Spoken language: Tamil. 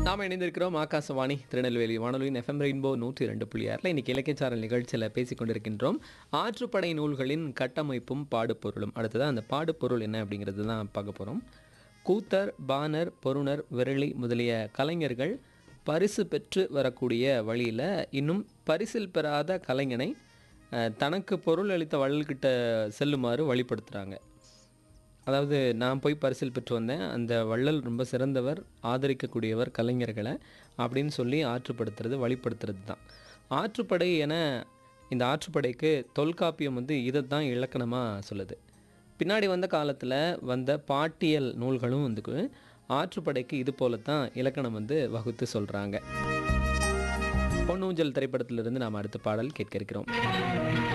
நாம் இணைந்திருக்கிறோம் ஆகாசவாணி திருநெல்வேலி வானொலியின் எஃப்எம் ரெயின்போ நூற்றி ரெண்டு புள்ளி ஆறில் இன்னைக்கு இலக்கியச்சாரல் நிகழ்ச்சியில் பேசிக் கொண்டிருக்கின்றோம் ஆற்றுப்படை நூல்களின் கட்டமைப்பும் பாடுபொருளும் அடுத்ததான் அந்த பாடுபொருள் என்ன அப்படிங்கிறது தான் பார்க்க போகிறோம் கூத்தர் பாணர் பொருணர் விரலி முதலிய கலைஞர்கள் பரிசு பெற்று வரக்கூடிய வழியில் இன்னும் பரிசில் பெறாத கலைஞனை அஹ், தனக்கு பொருள் அளித்த வள்ளல்கிட்ட செல்லுமாறு வழிபடுத்துகிறாங்க அதாவது நான் போய் பரிசில் பெற்று வந்தேன் அந்த வள்ளல் ரொம்ப சிறந்தவர் ஆதரிக்கக்கூடியவர் கலைஞர்களை அப்படின்னு சொல்லி ஆற்றுப்படுத்துறது வழிபடுத்துறது தான் ஆற்றுப்படை என இந்த ஆற்றுப்படைக்கு தொல்காப்பியம் வந்து இதை தான் இலக்கணமாக சொல்லுது பின்னாடி வந்த காலத்தில் வந்த பாட்டியல் நூல்களும் வந்து ஆற்றுப்படைக்கு இது போல தான் இலக்கணம் வந்து வகுத்து சொல்கிறாங்க பொன்னூஞ்சல் திரைப்படத்திலிருந்து நாம் அடுத்த பாடல் கேட்க இருக்கிறோம்